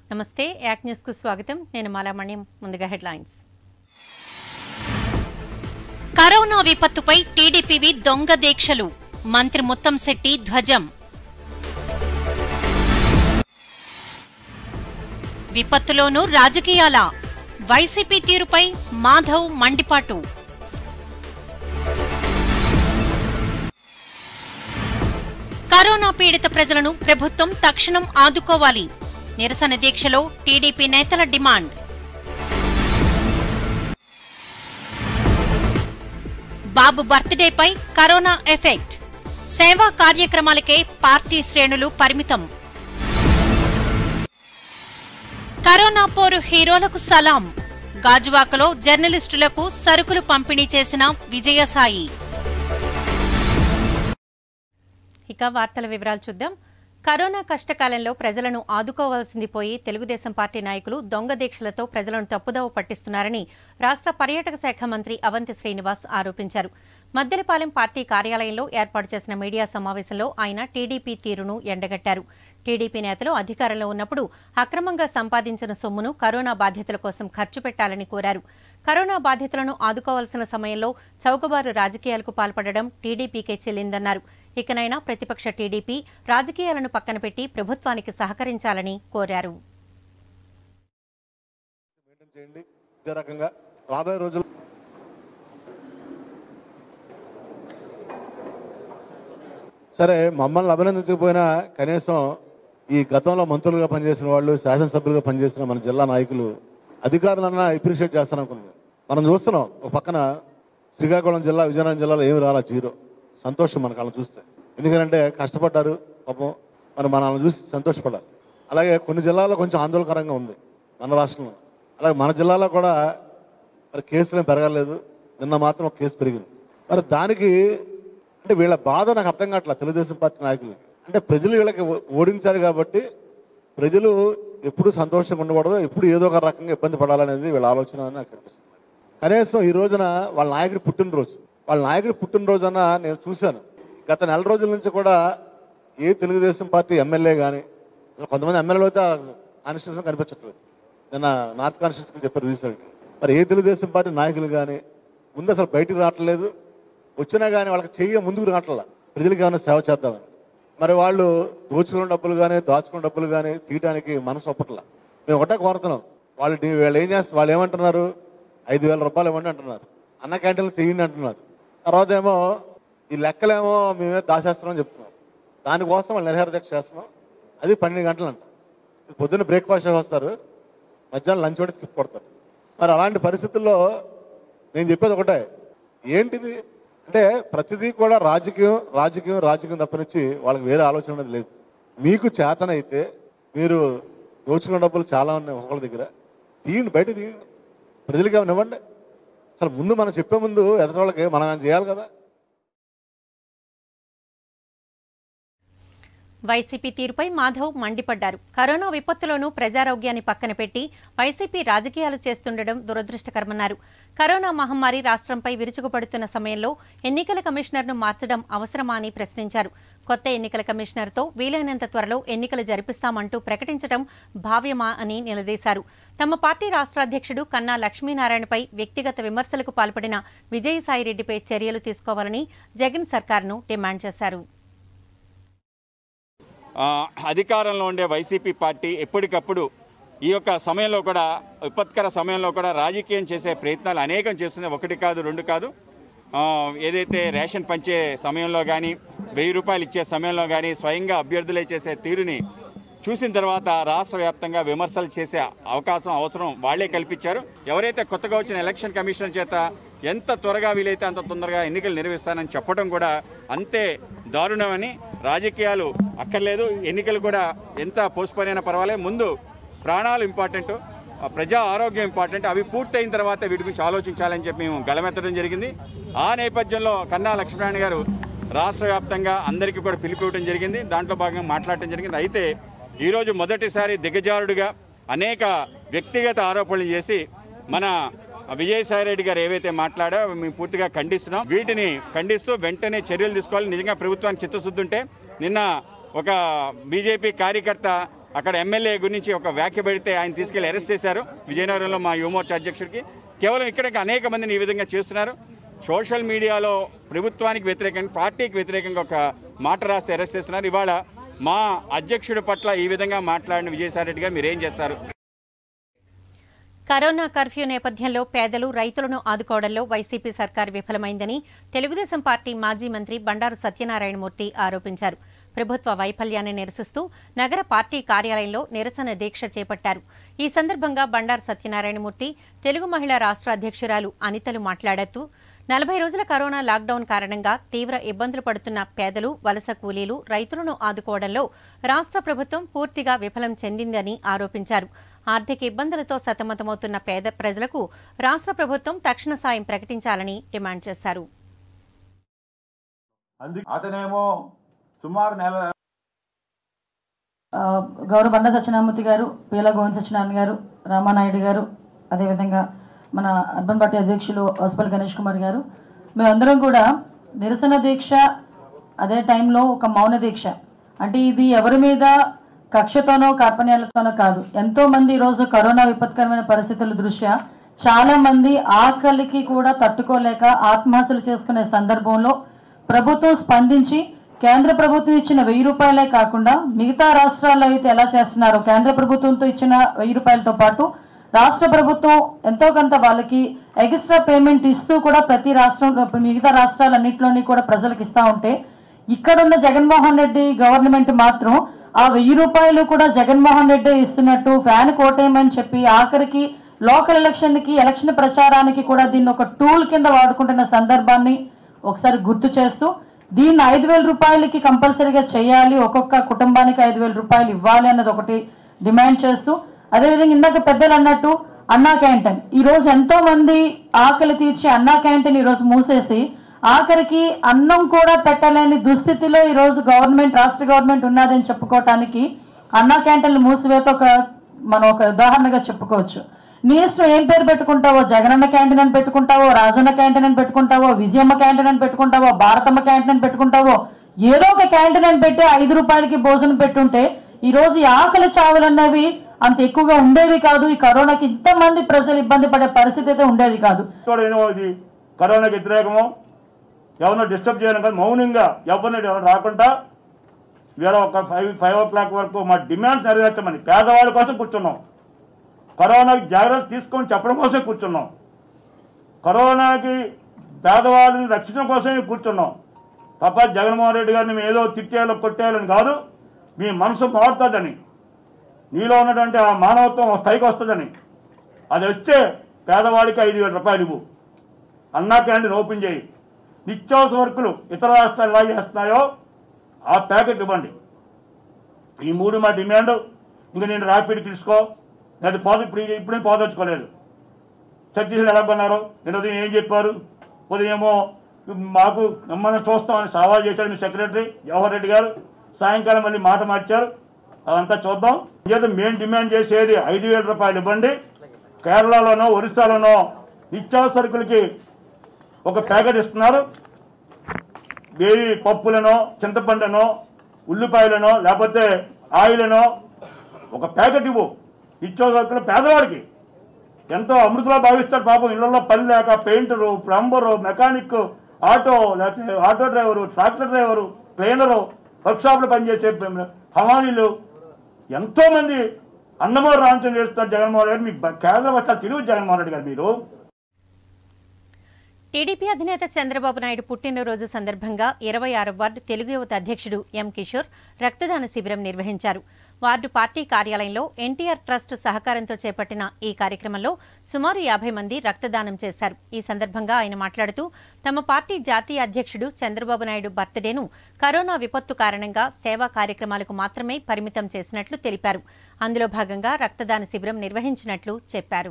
నమస్తే యాక్ న్యూస్ కు స్వాగతం నేను మాలామణ్యం ముందుగా హెడ్లైన్స్ కరోనా విపత్తుపై టీడీపీవి దొంగ దీక్షలు మంత్రి ముత్తంశెట్టి ధ్వజం విపత్తులోనూ రాజకీయాల వైసీపీ తీరుపై మాధవ్ మండిపాటు కరోనా పీడిత ప్రజలను ప్రభుత్వం తక్షణం ఆదుకోవాలి నిరసన దీక్షలో టీడీపీ నేతల డిమాండ్ బాబు బర్త్డేపై కరోనా ఎఫెక్ట్ సేవా కార్యక్రమాలకే పార్టీ శ్రేణులు పరిమితం కరోనా పోరు హీరోలకు సలాం గాజువాకలో జర్నలిస్టులకు సరుకులు పంపిణీ చేసిన విజయసాయి ఇక వార్తల వివరాలు చూద్దాం కరోనా కష్టకాలంలో ప్రజలను ఆదుకోవాల్సింది పోయి తెలుగుదేశం పార్టీ నాయకులు దొంగ దీక్షలతో ప్రజలను తప్పుదోవ పట్టిస్తున్నారని రాష్ట్ర పర్యాటక శాఖ మంత్రి అవంతి శ్రీనివాస్ ఆరోపించారు మద్దెలపాలెం పార్టీ కార్యాలయంలో ఏర్పాటు చేసిన మీడియా సమావేశంలో ఆయన టీడీపీ తీరును ఎండగట్టారు టీడీపీ నేతలు అధికారంలో ఉన్నప్పుడు అక్రమంగా సంపాదించిన సొమ్మును కరోనా బాధితుల కోసం ఖర్చు పెట్టాలని కోరారు కరోనా బాధితులను ఆదుకోవాల్సిన సమయంలో చౌకబారు రాజకీయాలకు పాల్పడడం టీడీపీకే చెల్లిందన్నారు ఇకనైనా ప్రతిపక్ష టీడీపీ రాజకీయాలను పక్కన పెట్టి ప్రభుత్వానికి సహకరించాలని కోరారు మెయింటైన్ చేయండి ఇదే రకంగా రాబోయే రోజులు సరే మమ్మల్ని అభినందించకపోయినా కనీసం ఈ గతంలో మంత్రులుగా పనిచేసిన వాళ్ళు శాసనసభ్యులుగా పనిచేసిన మన జిల్లా నాయకులు అధికారులన్నా అప్రిషియేట్ చేస్తారనుకున్నాను మనం చూస్తున్నాం ఒక పక్కన శ్రీకాకుళం జిల్లా విజయనగరం జిల్లాలో ఏమి రాలా జీరో సంతోషం మనకు అలా చూస్తే ఎందుకంటే కష్టపడ్డారు పాపం మరి మనల్ని చూసి సంతోషపడాలి అలాగే కొన్ని జిల్లాల్లో కొంచెం ఆందోళనకరంగా ఉంది మన రాష్ట్రంలో అలాగే మన జిల్లాలో కూడా మరి కేసులు ఏం పెరగలేదు నిన్న మాత్రం ఒక కేసు పెరిగింది మరి దానికి అంటే వీళ్ళ బాధ నాకు అర్థం కావట్లేదు తెలుగుదేశం పార్టీ నాయకులు అంటే ప్రజలు వీళ్ళకి ఓ- ఓడించారు కాబట్టి ప్రజలు ఎప్పుడు సంతోషంగా ఉండకూడదు ఎప్పుడు ఏదో ఒక రకంగా ఇబ్బంది పడాలనేది వీళ్ళ ఆలోచన అని నాకు అనిపిస్తుంది కనీసం ఈ రోజున వాళ్ళ నాయకుడి పుట్టినరోజు వాళ్ళ నాయకుడి పుట్టినరోజున నేను చూశాను గత నెల రోజుల నుంచి కూడా ఏ తెలుగుదేశం పార్టీ ఎమ్మెల్యే కానీ అసలు కొంతమంది ఎమ్మెల్యేలు అయితే కాన్స్టిట్యూషన్ కనిపించట్లేదు నిన్న నార్త్ కాన్స్టిట్యూన్సీకి చెప్పారు రీసెంట్ మరి ఏ తెలుగుదేశం పార్టీ నాయకులు కానీ ముందు అసలు బయటికి రావట్లేదు వచ్చినా కానీ వాళ్ళకి చెయ్యి ముందుకు రావట్ల ప్రజలకు ఏమైనా సేవ చేద్దామని మరి వాళ్ళు దోచుకున్న డబ్బులు కానీ దాచుకున్న డబ్బులు కానీ తీయడానికి మనసు ఒప్పట్ల మేము ఒకటే కోరుతున్నాం వాళ్ళు డి- వీళ్ళు ఏం చేస్తారు వాళ్ళు ఏమంటున్నారు ఐదు వేల రూపాయలు ఇవ్వండి అంటున్నారు అన్న క్యాంటీన్లు తీయండి అంటున్నారు తర్వాత ఏమో ఈ లెక్కలేమో మేమే దాచేస్తున్నామని చెప్తున్నాం దానికోసం వాళ్ళు నిరహార దీక్ష చేస్తున్నాం అది పన్నెండు గంటలు అంట పొద్దున్న బ్రేక్ఫాస్ట్ వస్తారు మధ్యాహ్నం లంచ్ కూడా స్కిప్ కొడతారు మరి అలాంటి పరిస్థితుల్లో నేను చెప్పేది ఒకటే ఏంటిది అంటే ప్రతిదీ కూడా రాజకీయం రాజకీయం రాజకీయం తప్పనిచ్చి వాళ్ళకి వేరే ఆలోచన అనేది లేదు మీకు చేతనైతే మీరు దోచుకున్న డబ్బులు చాలా ఉన్నాయి ఒకళ్ళ దగ్గర తీయండి బయట తీయండి ప్రజలకి ఏమైనా ఇవ్వండి అసలు ముందు మనం చెప్పే ముందు ఎదుటి వాళ్ళకి మనం ఏమైనా చేయాలి కదా వైసీపీ తీరుపై మాధవ్ మండిపడ్డారు కరోనా విపత్తులోనూ ప్రజారోగ్యాన్ని పక్కన పెట్టి వైసీపీ రాజకీయాలు చేస్తుండడం దురదృష్టకరమన్నారు కరోనా మహమ్మారి రాష్ట్రంపై విరుచుకుపడుతున్న సమయంలో ఎన్నికల కమిషనర్ను మార్చడం అవసరమా అని ప్రశ్నించారు కొత్త ఎన్నికల కమిషనర్తో వీలైనంత త్వరలో ఎన్నికలు జరిపిస్తామంటూ ప్రకటించడం భావ్యమా అని నిలదీశారు తమ పార్టీ రాష్ట్ర అధ్యక్షుడు కన్నా లక్ష్మీనారాయణపై వ్యక్తిగత విమర్శలకు పాల్పడిన విజయసాయిరెడ్డిపై చర్యలు తీసుకోవాలని జగన్ సర్కార్ను డిమాండ్ చేశారు ఆ, అధికారంలో ఉండే వైసీపీ పార్టీ ఎప్పటికప్పుడు ఈ యొక్క సమయంలో కూడా విపత్కర సమయంలో కూడా రాజకీయం చేసే ప్రయత్నాలు అనేకం చేస్తుంది ఒకటి కాదు రెండు కాదు ఆ, ఏదైతే రేషన్ పంచే సమయంలో కానీ వెయ్యి రూపాయలు ఇచ్చే సమయంలో కానీ స్వయంగా అభ్యర్థులే చేసే తీరుని చూసిన తర్వాత రాష్ట్ర వ్యాప్తంగా విమర్శలు చేసే అవకాశం అవసరం వాళ్లే కల్పించారు ఎవరైతే కొత్తగా వచ్చిన ఎలక్షన్ కమిషన్ చేత ఎంత త్వరగా వీలైతే అంత తొందరగా ఎన్నికలు నిర్వహిస్తానని చెప్పడం కూడా అంతే దారుణమని రాజకీయాలు అక్కర్లేదు ఎన్నికలు కూడా ఎంత పోస్ట్పోన్ అయినా పర్వాలేదు ముందు ప్రాణాలు ఇంపార్టెంట్ ఆ ప్రజా ఆరోగ్యం ఇంపార్టెంట్ అవి పూర్తయిన తర్వాత వీటి గురించి ఆలోచించాలని చెప్పి మేము గలమెత్తడం జరిగింది ఆ నేపథ్యంలో కన్నా లక్ష్మీనారాయణ గారు రాష్ట్ర వ్యాప్తంగా అందరికీ కూడా పిలిపివ్వడం జరిగింది దాంట్లో భాగంగా మాట్లాడటం జరిగింది అయితే ఈరోజు మొదటిసారి దిగజారుడుగా అనేక వ్యక్తిగత ఆరోపణలు చేసి మన విజయసాయి రెడ్డి గారు ఏవైతే మాట్లాడో అవి మేము పూర్తిగా ఖండిస్తున్నాం వీటిని ఖండిస్తూ వెంటనే చర్యలు తీసుకోవాలి నిజంగా ప్రభుత్వానికి చిత్తశుద్ధి ఉంటే నిన్న ఒక బీజేపీ కార్యకర్త అక్కడ ఎమ్మెల్యే గురించి ఒక వ్యాఖ్య పెడితే ఆయన తీసుకెళ్లి అరెస్ట్ చేశారు విజయనగరంలో మా యువమోర్చా అధ్యక్షుడికి కేవలం ఇక్కడ అనేక మందిని ఈ విధంగా చేస్తున్నారు సోషల్ మీడియాలో ప్రభుత్వానికి వ్యతిరేకంగా పార్టీకి వ్యతిరేకంగా ఒక మాట రాస్తే అరెస్ట్ చేస్తున్నారు ఇవాళ మా అధ్యక్షుడి పట్ల ఈ విధంగా మాట్లాడిన విజయసాయి రెడ్డి గారు మీరేం చేస్తారు కరోనా కర్ఫ్యూ నేపథ్యంలో పేదలు రైతులను ఆదుకోవడంలో వైసీపీ సర్కార్ విఫలమైందని తెలుగుదేశం పార్టీ మాజీ మంత్రి బండారు సత్యనారాయణమూర్తి ఆరోపించారు ప్రభుత్వ వైఫల్యాన్ని నిరసిస్తూ నగర పార్టీ కార్యాలయంలో నిరసన దీక్ష చేపట్టారు ఈ సందర్భంగా బండారు సత్యనారాయణమూర్తి తెలుగు మహిళా రాష్ట్ర అధ్యక్షురాలు అనితలు మాట్లాడుతూ నలభై రోజుల కరోనా లాక్డౌన్ కారణంగా తీవ్ర ఇబ్బందులు పడుతున్న పేదలు వలస కూలీలు రైతులను ఆదుకోవడంలో రాష్ట్ర ప్రభుత్వం పూర్తిగా విఫలం చెందిందని ఆరోపించారు ఆర్థిక ఇబ్బందులతో సతమతమవుతున్న పేద ప్రజలకు రాష్ట్ర ప్రభుత్వం తక్షణ సాయం ప్రకటించాలని డిమాండ్ చేశారు అందుకే అతనేమో సుమారు నెల ఆ, గౌరవ బండ సత్యనారాయణమూర్తి గారు పీల గోవింద సత్యనారాయణ గారు రామానాయుడు గారు అదేవిధంగా మన అర్బన్ పార్టీ అధ్యక్షులు వసపల్లి గణేష్ కుమార్ గారు మేమందరం కూడా నిరసన దీక్ష అదే టైంలో ఒక మౌన దీక్ష అంటే ఇది ఎవరి మీద కక్షతోనో కార్పణ్యాలతోనో కాదు ఎంతో మంది ఈరోజు కరోనా విపత్కరమైన పరిస్థితుల దృష్ట్యా చాలా మంది ఆకలికి కూడా తట్టుకోలేక ఆత్మహత్యలు చేసుకునే సందర్భంలో ప్రభుత్వం స్పందించి కేంద్ర ప్రభుత్వం ఇచ్చిన వెయ్యి రూపాయలే కాకుండా మిగతా రాష్ట్రాల్లో అయితే ఎలా చేస్తున్నారో కేంద్ర ప్రభుత్వంతో ఇచ్చిన వెయ్యి రూపాయలతో పాటు రాష్ట్ర ప్రభుత్వం ఎంతో కొంత వాళ్ళకి ఎక్స్ట్రా పేమెంట్ ఇస్తూ కూడా ప్రతి రాష్ట్రం మిగతా రాష్ట్రాలన్నింటిలోని కూడా ప్రజలకు ఇస్తూ ఉంటే ఇక్కడున్న జగన్మోహన్ రెడ్డి గవర్నమెంట్ మాత్రం ఆ వెయ్యి రూపాయలు కూడా జగన్మోహన్ రెడ్డి ఇస్తున్నట్టు ఫ్యాన్ కోటేయమని చెప్పి ఆఖరికి లోకల్ ఎలక్షన్కి ఎలక్షన్ ప్రచారానికి కూడా దీన్ని ఒక టూల్ కింద వాడుకుంటున్న సందర్భాన్ని ఒకసారి గుర్తు చేస్తూ దీన్ని ఐదు వేల రూపాయలకి కంపల్సరీగా చేయాలి ఒక్కొక్క కుటుంబానికి ఐదు వేల రూపాయలు ఇవ్వాలి అన్నది ఒకటి డిమాండ్ చేస్తూ అదేవిధంగా ఇందాక పెద్దలు అన్నట్టు అన్నా క్యాంటీన్ ఈ రోజు ఎంతో మంది ఆకలి తీర్చి అన్నా క్యాంటీన్ ఈ రోజు మూసేసి ఆఖరికి అన్నం కూడా పెట్టలేని దుస్థితిలో ఈ రోజు గవర్నమెంట్ రాష్ట్ర గవర్నమెంట్ ఉన్నదని చెప్పుకోవటానికి అన్నా క్యాంటీన్లు మూసివేత ఒక మనం ఒక ఉదాహరణగా చెప్పుకోవచ్చు నీ ఇష్టం ఏం పేరు పెట్టుకుంటావో జగనన్న క్యాంటీన్ అని పెట్టుకుంటావో రాజన్న క్యాంటీన్ అని పెట్టుకుంటావో విజయమ్మ క్యాంటీన్ అని పెట్టుకుంటావో భారతమ్మ క్యాంటీన్ అని పెట్టుకుంటావో ఏదో ఒక క్యాంటీన్ అని పెట్టి ఐదు రూపాయలకి భోజనం పెట్టుంటే ఈ రోజు ఈ ఆకలి చావులు అన్నవి అంత ఎక్కువగా ఉండేవి కాదు ఈ కరోనాకి ఇంతమంది ప్రజలు ఇబ్బంది పడే పరిస్థితి అయితే ఉండేది కాదు కూడా ఏమో ఇది కరోనాకి వ్యతిరేకము ఎవరినో డిస్టర్బ్ చేయడం కాదు మౌనంగా ఎవరిని ఎవరు రాకుండా వేరే ఒక ఫైవ్ ఫైవ్ ఓ క్లాక్ వరకు మా డిమాండ్స్ నెరవేర్చమని పేదవాళ్ళ కోసం కూర్చున్నాం కరోనాకి జాగ్రత్తలు తీసుకొని చెప్పడం కోసమే కూర్చున్నాం కరోనాకి పేదవాళ్ళని రక్షించడం కోసమే కూర్చున్నాం తప్ప జగన్మోహన్ రెడ్డి గారిని మేము ఏదో తిట్టేయాలో కొట్టేయాలని కాదు మీ మనసు మారుతుందని నీలో ఉన్నటువంటి ఆ మానవత్వం ఒక స్థాయికి వస్తుందని అది వస్తే పేదవాడికి ఐదు వేల రూపాయలు ఇవ్వు అన్నా క్యాంటీన్ ఓపెన్ చేయి నిత్యావసర వర్కులు ఇతర రాష్ట్రాలు ఎలా చేస్తున్నాయో ఆ ప్యాకెట్ ఇవ్వండి ఈ మూడు మా డిమాండ్ ఇంకా నేను ర్యాపిడ్ తీసుకో నేను పోద ఇప్పుడు ఇప్పుడే పోదొచ్చుకోలేదు ఛత్తీస్గఢ్ ఎలా కొన్నారు నేను ఉదయం ఏం చెప్పారు ఉదయమో మాకు మిమ్మల్ని చూస్తామని సవాల్ చేశాడు మీ సెక్రటరీ జవహర్ రెడ్డి గారు సాయంకాలం మళ్ళీ మాట మార్చారు అదంతా చూద్దాం ఏదో మేము డిమాండ్ చేసేది ఐదు వేల రూపాయలు ఇవ్వండి కేరళలోనో ఒరిస్సాలోనో నిత్యావసరకులకి ఒక ప్యాకెట్ ఇస్తున్నారు వేయి పప్పులనో చింతపండునో ఉల్లిపాయలనో లేకపోతే ఆయిలనో ఒక ప్యాకెట్ ఇవ్వు నిత్యావసరకులు పేదవాడికి ఎంతో అమృతలా భావిస్తాడు పాపం ఇళ్లలో పని లేక పెయింటరు ప్లంబరు మెకానిక్ ఆటో లేకపోతే auto driver tractor driver trainer వర్క్షాప్లో పనిచేసే హమానీలు ఎంతోమంది అన్నమూరు రామచంద్ర చేస్తున్నారు జగన్మోహన్ రెడ్డి మీకు కేంద్ర పట్ల తెలియదు జగన్మోహన్ రెడ్డి గారు మీరు టీడీపీ అధినేత చంద్రబాబు నాయుడు పుట్టినరోజు సందర్భంగా ఇరవై ఆరు వార్డు తెలుగు యువత అధ్యక్షుడు ఎం కిషోర్ రక్తదాన శిబిరం నిర్వహించారు వార్డు పార్టీ కార్యాలయంలో ఎన్టీఆర్ ట్రస్ట్ సహకారంతో చేపట్టిన ఈ కార్యక్రమంలో సుమారు యాభై మంది రక్తదానం చేశారు ఈ సందర్భంగా ఆయన మాట్లాడుతూ తమ పార్టీ జాతీయ అధ్యక్షుడు చంద్రబాబు నాయుడు బర్త్డేను కరోనా విపత్తు కారణంగా సేవా కార్యక్రమాలకు మాత్రమే పరిమితం చేసినట్లు తెలిపారు అందులో భాగంగా రక్తదాన శిబిరం నిర్వహించినట్లు చెప్పారు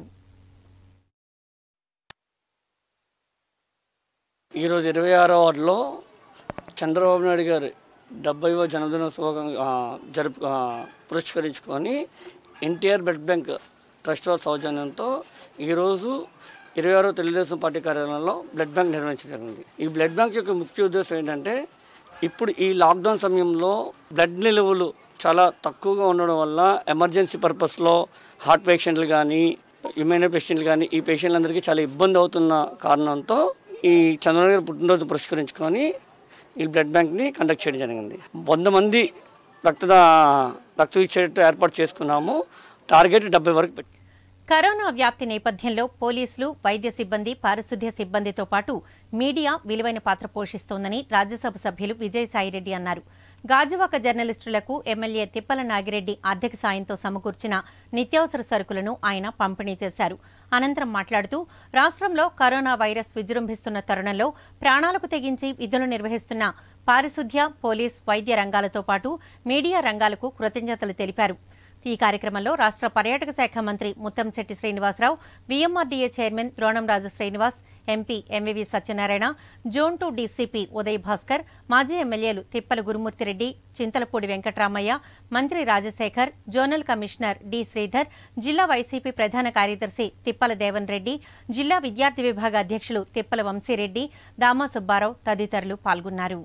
ఈరోజు ఇరవై ఆరో వార్డులో చంద్రబాబు నాయుడు గారి డెబ్బైవ జన్మదినోత్సవం ఆ, జరుపు ఆ, పురస్కరించుకొని ఎన్టీఆర్ బ్లడ్ బ్యాంక్ ట్రస్ట్ వారి సౌజన్యంతో ఈరోజు ఇరవై ఆరో తెలుగుదేశం పార్టీ కార్యాలయంలో బ్లడ్ బ్యాంక్ నిర్వహించడం జరిగింది ఈ బ్లడ్ బ్యాంక్ యొక్క ముఖ్య ఉద్దేశం ఏంటంటే ఇప్పుడు ఈ లాక్డౌన్ సమయంలో బ్లడ్ నిలువలు చాలా తక్కువగా ఉండడం వల్ల ఎమర్జెన్సీ పర్పస్లో హార్ట్ పేషెంట్లు కానీ ఇమ్యూనో పేషెంట్లు కానీ ఈ పేషెంట్లందరికీ చాలా ఇబ్బంది అవుతున్న కారణంతో ఈ చంద్రబాబు గారి పుట్టినరోజు పురస్కరించుకొని ఈ బ్లడ్ బ్యాంక్ని కండక్ట్ చేయడం జరిగింది వంద మంది రక్తదా రక్తం ఇచ్చేటట్టు ఏర్పాటు చేసుకున్నాము టార్గెట్ డెబ్బై వరకు పెట్టి కరోనా వ్యాప్తి నేపథ్యంలో పోలీసులు వైద్య సిబ్బంది పారిశుద్ధ్య సిబ్బందితో పాటు మీడియా విలువైన పాత్ర పోషిస్తోందని రాజ్యసభ సభ్యులు విజయసాయిరెడ్డి అన్నారు గాజువాక జర్నలిస్టులకు ఎమ్మెల్యే తిప్పల నాగిరెడ్డి ఆర్థిక సాయంతో సమకూర్చిన నిత్యావసర సరుకులను ఆయన పంపిణీ చేశారు అనంతరం మాట్లాడుతూ రాష్ట్రంలో కరోనా వైరస్ విజృంభిస్తున్న తరుణంలో ప్రాణాలకు తెగించి విధులు నిర్వహిస్తున్న పారిశుద్ధ్య పోలీస్ వైద్య రంగాలతో పాటు మీడియా రంగాలకు కృతజ్ఞతలు తెలిపారు ఈ కార్యక్రమంలో రాష్ట్ర పర్యాటక శాఖ మంత్రి Muttamsetti Srinivasa Rao VMRDA chairman Dronamraju Srinivas MP MVV Satyanarayana zone two DCP Uday Bhaskar మాజీ ఎమ్మెల్యేలు తిప్పల గురుమూర్తిరెడ్డి చింతలపూడి వెంకట్రామయ్య మంత్రి Rajasekhar zonal commissioner D Sridhar జిల్లా వైసీపీ ప్రధాన కార్యదర్శి తిప్పల దేవన్ రెడ్డి జిల్లా విద్యార్థి విభాగ అధ్యక్షులు తిప్పల వంశీరెడ్డి దామా సుబ్బారావు తదితరులు పాల్గొన్నారు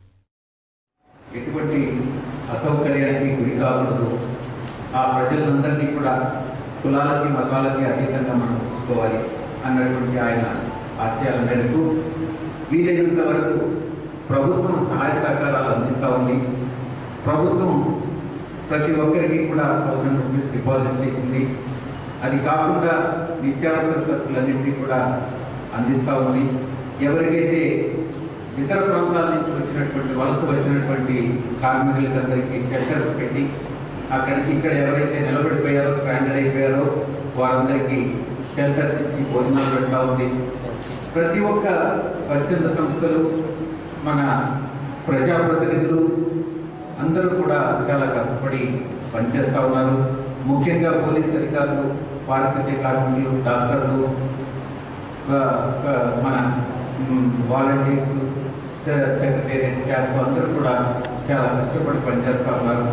ఎటువంటి అసౌకర్యానికి గురి కాకూడదు ఆ ప్రజలందరినీ కూడా కులాలకి మతాలకి అతీతంగా మనం చూసుకోవాలి అన్నటువంటి ఆయన ఆశయాల మేరకు వీలైనంత వరకు ప్రభుత్వం సహాయ సహకారాలు అందిస్తూ ఉంది ప్రభుత్వం ప్రతి ఒక్కరికి కూడా థౌసండ్ రూపీస్ డిపాజిట్ చేసింది అది కాకుండా నిత్యావసర సరుకులన్నింటినీ కూడా అందిస్తూ ఉంది ఎవరికైతే ఇతర ప్రాంతాల నుంచి వచ్చినటువంటి వలస వచ్చినటువంటి కార్మికులందరికీ షెల్టర్స్ పెట్టి అక్కడికి ఇక్కడ ఎవరైతే నిలబడిపోయారో స్ట్రాండర్డ్ అయిపోయారో వారందరికీ షెల్టర్స్ ఇచ్చి భోజనాలు పెడతా ఉంది ప్రతి ఒక్క స్వచ్ఛంద సంస్థలు మన ప్రజాప్రతినిధులు అందరూ కూడా చాలా కష్టపడి పనిచేస్తూ ఉన్నారు ముఖ్యంగా పోలీస్ అధికారులు పారిశుద్ధ్య కార్మికులు డాక్టర్లు ఆ, ఆ, మన వాలంటీర్స్ సెక్రటేరియట్ స్టాఫ్ అందరూ కూడా చాలా కష్టపడి పనిచేస్తూ ఉన్నారు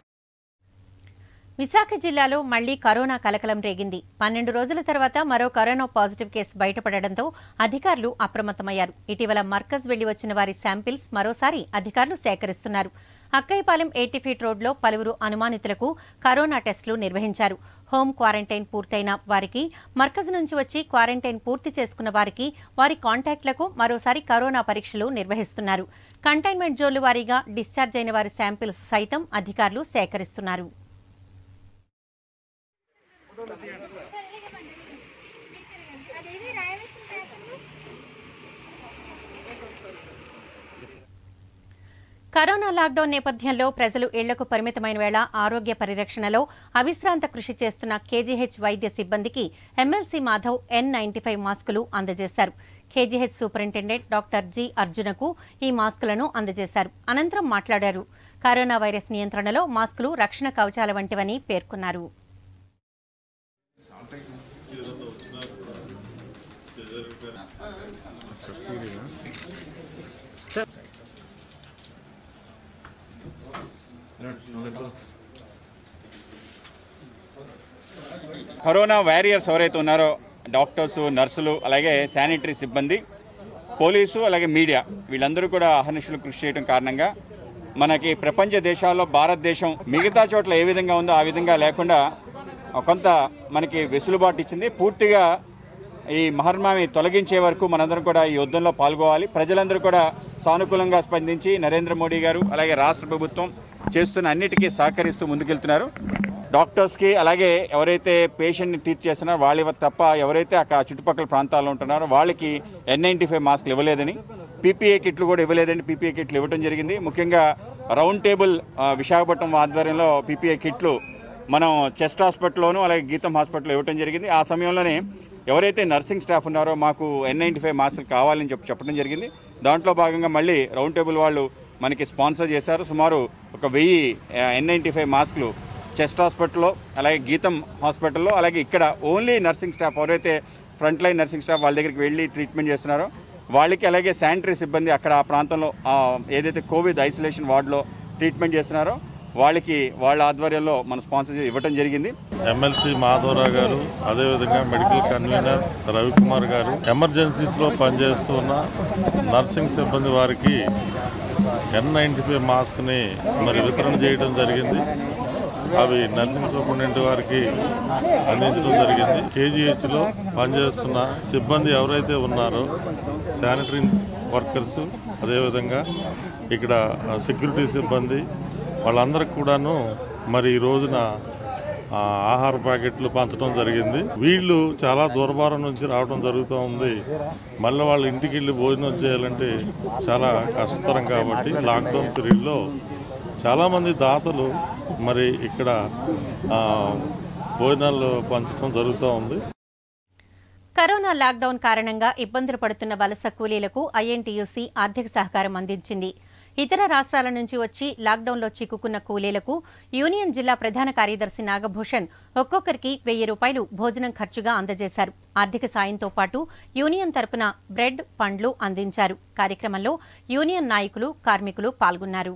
విశాఖ జిల్లాలో మళ్లీ కరోనా కలకలం రేగింది పన్నెండు రోజుల తర్వాత మరో కరోనా పాజిటివ్ కేసు బయటపడడంతో అధికారులు అప్రమత్తమయ్యారు ఇటీవల మర్కజ్ వెళ్లి వచ్చిన వారి శాంపిల్స్ మరోసారి అధికారులు సేకరిస్తున్నారు అక్కయ్యపాలెం ఎయిటీ ఫీట్ రోడ్లో పలువురు అనుమానితులకు కరోనా టెస్టులు నిర్వహించారు హోం క్వారంటైన్ పూర్తయిన వారికి మర్కజ్ నుంచి వచ్చి క్వారంటైన్ పూర్తి చేసుకున్న వారికి వారి కాంటాక్ట్లకు మరోసారి కరోనా పరీక్షలు నిర్వహిస్తున్నారు కంటైన్మెంట్ జోన్లు వారీగా డిశ్చార్జ్ అయిన వారి శాంపిల్స్ సైతం అధికారులు సేకరిస్తున్నారు కరోనా లాక్డౌన్ నేపథ్యంలో ప్రజలు ఇళ్లకు పరిమితమైన వేళ ఆరోగ్య పరిరక్షణలో అవిశ్రాంత కృషి చేస్తున్న కేజీహెచ్ వైద్య సిబ్బందికి MLC Madhav N ninety five మాస్కులు అందజేశారు కేజీహెచ్ సూపరింటెండెంట్ డాక్టర్ జి అర్జునకు ఈ మాస్కులను అందజేశారు అనంతరం మాట్లాడారు కరోనా వైరస్ నియంత్రణలో మాస్కులు రక్షణ కవచాల వంటివని పేర్కొన్నారు కరోనా వారియర్స్ ఎవరైతే ఉన్నారో డాక్టర్స్ నర్సులు అలాగే శానిటరీ సిబ్బంది పోలీసు అలాగే మీడియా వీళ్ళందరూ కూడా అహర్నిశలు కృషి చేయడం కారణంగా మనకి ప్రపంచ దేశాల్లో భారతదేశం మిగతా చోట్ల ఏ విధంగా ఉందో ఆ విధంగా లేకుండా కొంత మనకి వెసులుబాటు ఇచ్చింది పూర్తిగా ఈ మహమ్మారి తొలగించే వరకు మనందరం కూడా ఈ యుద్ధంలో పాల్గొవాలి ప్రజలందరూ కూడా సానుకూలంగా స్పందించి నరేంద్ర మోడీ గారు అలాగే రాష్ట్ర ప్రభుత్వం చేస్తున్న అన్నిటికీ సహకరిస్తూ ముందుకెళ్తున్నారు డాక్టర్స్కి అలాగే ఎవరైతే పేషెంట్ని ట్రీట్ చేస్తున్నారో వాళ్ళ తప్ప ఎవరైతే అక్కడ చుట్టుపక్కల ప్రాంతాల్లో ఉంటున్నారో వాళ్ళకి ఎన్ నైంటీ ఫైవ్ మాస్క్లు ఇవ్వలేదని పీపీఏ కిట్లు కూడా ఇవ్వలేదండి పీపీఏ కిట్లు ఇవ్వడం జరిగింది ముఖ్యంగా రౌండ్ టేబుల్ ఆ, విశాఖపట్నం ఆధ్వర్యంలో పీపీఏ కిట్లు మనం చెస్ట్ హాస్పిటల్లోనూ అలాగే గీతం హాస్పిటల్లో ఇవ్వడం జరిగింది ఆ సమయంలోనే ఎవరైతే నర్సింగ్ స్టాఫ్ ఉన్నారో మాకు ఎన్ నైంటీ ఫైవ్ మాస్కులు కావాలని చెప్పి చెప్పడం జరిగింది దాంట్లో భాగంగా మళ్ళీ రౌండ్ టేబుల్ వాళ్ళు మనకి స్పాన్సర్ చేశారు సుమారు ఒక వెయ్యి ఎన్ నైంటీ ఫైవ్ మాస్కులు చెస్ట్ హాస్పిటల్లో అలాగే గీతం హాస్పిటల్లో అలాగే ఇక్కడ ఓన్లీ నర్సింగ్ స్టాఫ్ ఎవరైతే ఫ్రంట్ లైన్ నర్సింగ్ స్టాఫ్ వాళ్ళ దగ్గరికి వెళ్ళి ట్రీట్మెంట్ చేస్తున్నారో వాళ్ళకి అలాగే శానిటరీ సిబ్బంది అక్కడ ఆ ప్రాంతంలో ఆ, ఏదైతే కోవిడ్ ఐసోలేషన్ వార్డులో ట్రీట్మెంట్ చేస్తున్నారో వాళ్ళకి వాళ్ళ ఆధ్వర్యంలో మన స్పాన్సర్ ఇవ్వడం జరిగింది ఎమ్మెల్సీ మాధవరావు గారు అదేవిధంగా మెడికల్ కన్వీనర్ రవికుమార్ గారు ఎమర్జెన్సీస్లో పనిచేస్తున్న నర్సింగ్ సిబ్బంది వారికి ఎన్ నైంటీ ఫైవ్ మాస్క్ని మరి వితరణ చేయడం జరిగింది అవి నర్సింగ్ సూపరింటెండెంట్ వారికి అందించడం జరిగింది కేజీహెచ్లో పనిచేస్తున్న సిబ్బంది ఎవరైతే ఉన్నారో శానిటరీ వర్కర్స్ అదేవిధంగా ఇక్కడ సెక్యూరిటీ సిబ్బంది వాళ్ళందరికి కూడాను మరి ఈ రోజున ఆ, ఆహార ప్యాకెట్లు పంచడం జరిగింది వీళ్ళు చాలా దూరభారం నుంచి రావడం జరుగుతూ ఉంది మళ్ళీ వాళ్ళ ఇంటికి వెళ్ళి భోజనం చేయాలంటే చాలా కష్టతరం కాబట్టి లాక్డౌన్ పీరియడ్లో చాలామంది దాతలు మరి ఇక్కడ ఆ, భోజనాలు పంచడం జరుగుతూ ఉంది కరోనా లాక్డౌన్ కారణంగా ఇబ్బందులు పడుతున్న వలస కూలీలకు ఐఎన్టీయూసీ ఆర్థిక సహకారం అందించింది ఇతర రాష్ట్రాల నుంచి వచ్చి లాక్డౌన్లో చిక్కుకున్న కూలీలకు యూనియన్ జిల్లా ప్రధాన కార్యదర్శి నాగభూషణ్ ఒక్కొక్కరికి వెయ్యి రూపాయలు భోజనం ఖర్చుగా అందజేశారు ఆర్థిక సాయంతో పాటు యూనియన్ తరపున బ్రెడ్ పండ్లు అందించారు కార్యక్రమంలో యూనియన్ నాయకులు కార్మికులు పాల్గొన్నారు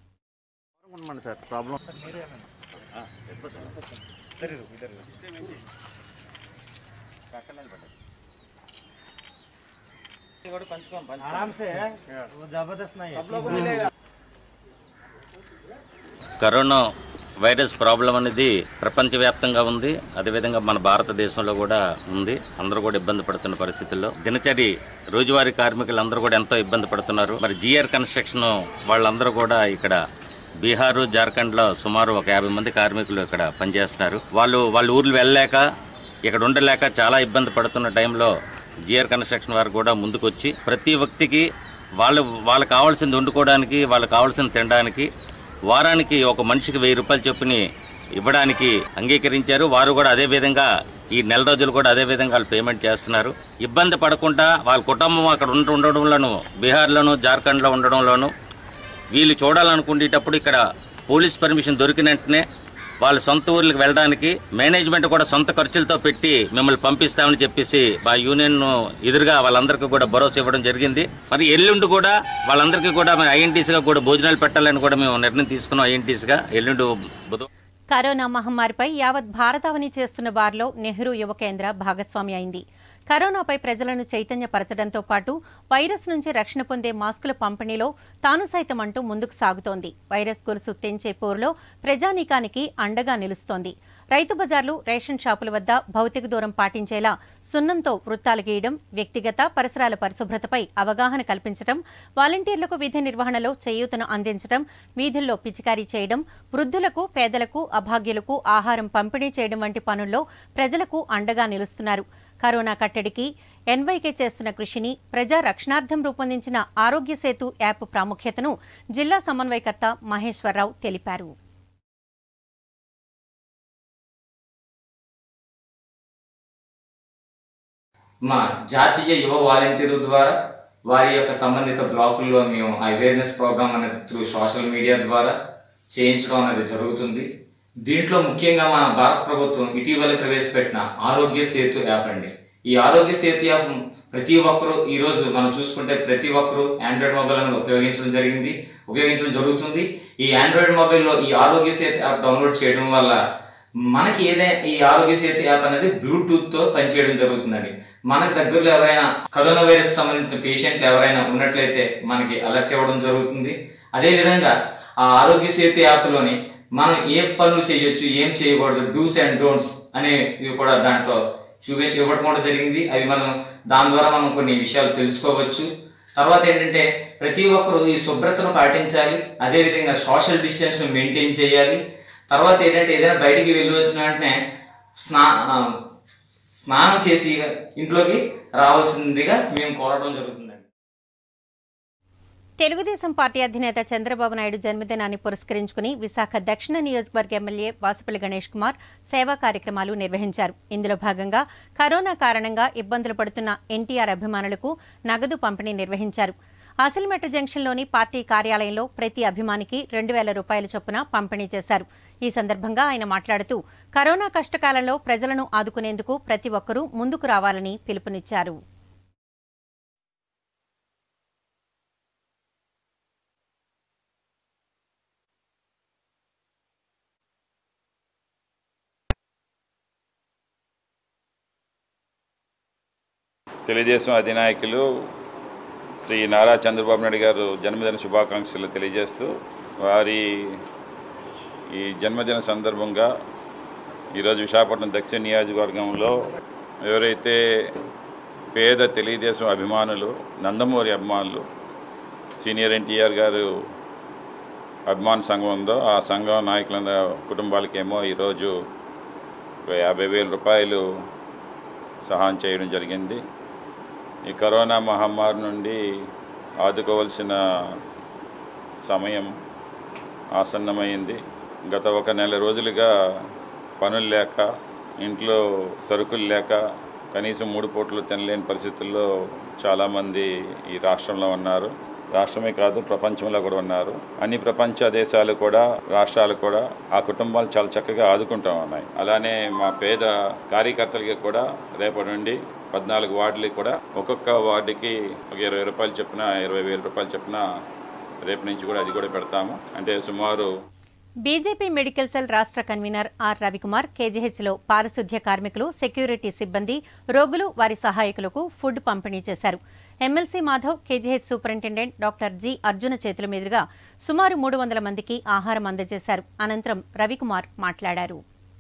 కరోనా వైరస్ ప్రాబ్లం అనేది ప్రపంచవ్యాప్తంగా ఉంది అదేవిధంగా మన భారతదేశంలో కూడా ఉంది అందరూ కూడా ఇబ్బంది పడుతున్న పరిస్థితుల్లో దినచరి రోజువారీ కార్మికులు కూడా ఎంతో ఇబ్బంది పడుతున్నారు మరి జిఆర్ కన్స్ట్రక్షన్ వాళ్ళందరూ కూడా ఇక్కడ బీహారు జార్ఖండ్లో సుమారు ఒక యాభై మంది కార్మికులు ఇక్కడ పనిచేస్తున్నారు వాళ్ళు వాళ్ళ ఊర్లు వెళ్ళలేక ఇక్కడ ఉండలేక చాలా ఇబ్బంది పడుతున్న టైంలో జిఆర్ కన్స్ట్రక్షన్ వారు కూడా ముందుకొచ్చి ప్రతి వ్యక్తికి వాళ్ళు వాళ్ళకి కావాల్సింది వండుకోవడానికి వాళ్ళకి కావాల్సింది తినడానికి వారానికి ఒక మనిషికి వెయ్యి రూపాయలు చొప్పుని ఇవ్వడానికి అంగీకరించారు వారు కూడా అదే విధంగా ఈ నెల రోజులు కూడా అదే విధంగా వాళ్ళు పేమెంట్ చేస్తున్నారు ఇబ్బంది పడకుండా వాళ్ళ కుటుంబం అక్కడ ఉండ ఉండడంలోను బీహార్లోను జార్ఖండ్లో ఉండడంలోను వీళ్ళు చూడాలనుకునేటప్పుడు ఇక్కడ పోలీస్ పర్మిషన్ దొరికిన వెంటనే వాళ్ళ సొంత ఊర్లకు వెళ్ళడానికి మేనేజ్మెంట్ కూడా సొంత ఖర్చులతో పెట్టి మిమ్మల్ని పంపిస్తామని చెప్పేసి మా యూనియన్ ఎదురుగా వాళ్ళందరికీ కూడా భరోసా ఇవ్వడం జరిగింది మరి ఎల్లుండి కూడా వాళ్ళందరికీ కూడా మరి ఐఎన్టీసీగా కూడా భోజనాలు పెట్టాలని కూడా మేము నిర్ణయం తీసుకున్నాం ఐఎన్టీసీగా ఎల్లుండి బుధవారం కరోనా మహమ్మారిపై యావత్ భారతావని చేస్తున్న వారిలో నెహ్రూ యువ కేంద్ర భాగస్వామి అయింది కరోనాపై ప్రజలను చైతన్యపరచడంతో పాటు వైరస్ నుంచి రక్షణ పొందే మాస్కుల పంపిణీలో తాను సైతం అంటూ ముందుకు సాగుతోంది వైరస్ గొలుసు తెంచే పోరులో ప్రజానీకానికి అండగా నిలుస్తోంది రైతు బజార్లు రేషన్ షాపుల వద్ద భౌతిక దూరం పాటించేలా సున్నంతో వృత్తాలు గీయడం వ్యక్తిగత పరిసరాల పరిశుభ్రతపై అవగాహన కల్పించడం వాలంటీర్లకు విధి నిర్వహణలో చేయూతను అందించడం వీధుల్లో పిచికారీ చేయడం వృద్ధులకు పేదలకు అభాగ్యులకు ఆహారం పంపిణీ చేయడం వంటి పనుల్లో ప్రజలకు అండగా నిలుస్తున్నారు కరోనా కట్టడికి ఎన్వైకే చేస్తున్న కృషిని ప్రజా రక్షణార్థం రూపొందించిన ఆరోగ్య సేతు యాప్ ప్రాముఖ్యతను జిల్లా సమన్వయకర్త మహేశ్వరరావు తెలిపారు మా జాతీయ యువ వాలంటీర్ల ద్వారా వారి యొక్క సంబంధిత బ్లాకుల్లో మేము అవేర్నెస్ ప్రోగ్రామ్ అనేది త్రూ సోషల్ మీడియా ద్వారా చేయించడం అనేది జరుగుతుంది దీంట్లో ముఖ్యంగా మన భారత ప్రభుత్వం ఇటీవల ప్రవేశపెట్టిన ఆరోగ్య సేతు యాప్ అండి ఈ ఆరోగ్య సేతు యాప్ ప్రతి ఒక్కరూ ఈ రోజు మనం చూసుకుంటే ప్రతి ఒక్కరూ ఆండ్రాయిడ్ మొబైల్ అనేది ఉపయోగించడం జరిగింది ఉపయోగించడం జరుగుతుంది ఈ ఆండ్రాయిడ్ మొబైల్లో ఈ ఆరోగ్య సేతు యాప్ డౌన్లోడ్ చేయడం వల్ల మనకి ఏదైనా ఈ ఆరోగ్య సేతు యాప్ అనేది బ్లూటూత్ తో పనిచేయడం జరుగుతుందండి మనకు దగ్గరలో ఎవరైనా కరోనా వైరస్ సంబంధించిన పేషెంట్లు ఎవరైనా ఉన్నట్లయితే మనకి అలర్ట్ ఇవ్వడం జరుగుతుంది అదే విధంగా ఆ ఆరోగ్య సేతు యాప్లోని మనం ఏ పనులు చేయొచ్చు ఏం చేయకూడదు డూస్ అండ్ డోంట్స్ అనేవి కూడా దాంట్లో చూపి ఇవ్వడం కూడా జరిగింది అవి మనం దాని ద్వారా మనం కొన్ని విషయాలు తెలుసుకోవచ్చు తర్వాత ఏంటంటే ప్రతి ఒక్కరు ఈ శుభ్రతను పాటించాలి అదేవిధంగా సోషల్ డిస్టెన్స్ ను మెయింటైన్ చేయాలి తర్వాత ఏంటంటే ఏదైనా బయటికి వెళ్ళి వచ్చిన వెంటనే స్నా ఆ, స్నానం చేసి ఇంట్లోకి రావాల్సిందిగా మేము కోరడం జరుగుతుందండి తెలుగుదేశం పార్టీ అధినేత చంద్రబాబు నాయుడు జన్మదినాన్ని పురస్కరించుకుని విశాఖ దక్షిణ నియోజకవర్గ ఎమ్మెల్యే వాసుపల్లి గణేష్ కుమార్ సేవా కార్యక్రమాలు నిర్వహించారు ఇందులో భాగంగా కరోనా కారణంగా ఇబ్బందులు పడుతున్న ఎన్టీఆర్ అభిమానులకు నగదు పంపిణీ నిర్వహించారు అసిల్మెట్ జంక్షన్లోని పార్టీ కార్యాలయంలో ప్రతి అభిమానికి రెండు వేల రూపాయల చొప్పున పంపిణీ చేశారు ఈ సందర్భంగా ఆయన మాట్లాడుతూ కరోనా కష్టకాలంలో ప్రజలను ఆదుకునేందుకు ప్రతి ఒక్కరూ ముందుకు రావాలని పిలుపునిచ్చారు తెలుగుదేశం అధినాయకులు శ్రీ నారా చంద్రబాబు నాయుడు గారు జన్మదిన శుభాకాంక్షలు తెలియజేస్తూ వారి ఈ జన్మదిన సందర్భంగా ఈరోజు విశాఖపట్నం దక్షిణ నియోజకవర్గంలో ఎవరైతే పేద తెలుగుదేశం అభిమానులు నందమూరి అభిమానులు సీనియర్ ఎన్టీఆర్ గారు అభిమాన సంఘం ఉందో ఆ సంఘం నాయకుల కుటుంబాలకేమో ఈరోజు ఒక యాభై వేల రూపాయలు సహాయం చేయడం జరిగింది ఈ కరోనా మహమ్మారి నుండి ఆదుకోవలసిన సమయం ఆసన్నమైంది గత ఒక నెల రోజులుగా పనులు లేక ఇంట్లో సరుకులు లేక కనీసం మూడు పూటలు తినలేని పరిస్థితుల్లో చాలామంది ఈ రాష్ట్రంలో ఉన్నారు రాష్ట్రమే కాదు ప్రపంచంలో కూడా ఉన్నారు అన్ని ప్రపంచ దేశాలు కూడా రాష్ట్రాలు కూడా ఆ కుటుంబాలు చాలా చక్కగా ఆదుకుంటూ ఉన్నాయి అలానే మా పేద కార్యకర్తలకి కూడా రేపటి నుండి పద్నాలుగు వార్డులకి కూడా ఒక్కొక్క వార్డుకి ఒక ఇరవై రూపాయలు చొప్పున ఇరవై వేల రూపాయలు చొప్పున రేపు నుంచి కూడా అది కూడా పెడతాము అంటే సుమారు బీజేపీ మెడికల్ సెల్ రాష్ట్ర కన్వీనర్ ఆర్ రవికుమార్ కేజీహెచ్లో పారిశుద్ధ్య కార్మికులు సెక్యూరిటీ సిబ్బంది రోగులు వారి సహాయకులకు ఫుడ్ పంపిణీ చేశారు MLC Madhav KGH superintendent doctor G Arjuna చేతుల మీదుగా సుమారు మూడు వందల మందికి ఆహారం అందజేశారు అనంతరం రవికుమార్ మాట్లాడారు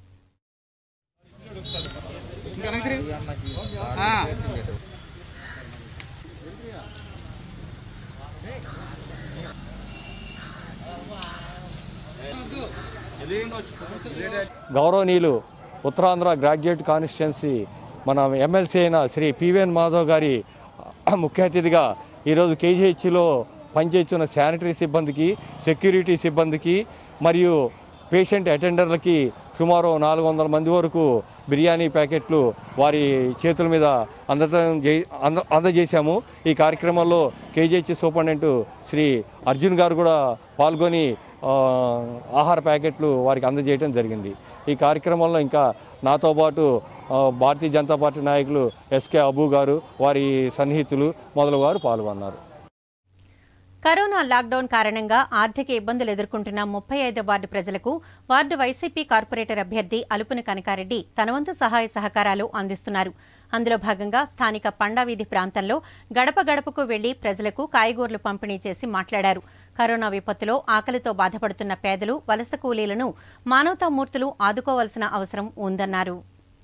గౌరవనీయులు ఉత్తరాంధ్ర గ్రాడ్యుయేట్ కాన్స్టిట్యున్సీ మన ఎమ్మెల్సీ అయిన శ్రీ పివిఎన్ మాధవ్ గారి ముఖ్య అతిథిగా ఈరోజు కేజీహెచ్లో పనిచేస్తున్న శానిటరీ సిబ్బందికి సెక్యూరిటీ సిబ్బందికి మరియు పేషెంట్ అటెండర్లకి సుమారు నాలుగు వందల మంది వరకు బిర్యానీ ప్యాకెట్లు వారి చేతుల మీద అందజేయడం జే- అంద అందజేశాము ఈ కార్యక్రమంలో కేజీహెచ్ సూపరింటెండెంట్ శ్రీ అర్జున్ గారు కూడా పాల్గొని ఆ, ఆహార ప్యాకెట్లు వారికి అందజేయడం జరిగింది ఈ కార్యక్రమంలో ఇంకా నాతో పాటు ఆ, భారతీయ జనతా పార్టీ నాయకులు ఎస్కే అబు గారు వారి సన్నిహితులు మొదలు వారు పాల్గొన్నారు కరోనా లాక్డౌన్ కారణంగా ఆర్థిక ఇబ్బందులు ఎదుర్కొంటున్న ముప్పై ఐదో వార్డు ప్రజలకు వార్డు వైసీపీ కార్పొరేటర్ అభ్యర్థి అలుపున కనకారెడ్డి తన వంతు సహాయ సహకారాలు అందిస్తున్నారు అందులో భాగంగా స్థానిక పండావీధి ప్రాంతంలో గడప గడపకు వెళ్లి ప్రజలకు కాయగూరలు పంపిణీ చేసి మాట్లాడారు కరోనా విపత్తులో ఆకలితో బాధపడుతున్న పేదలు వలస కూలీలను మానవతామూర్తులు ఆదుకోవాల్సిన అవసరం ఉందన్నారు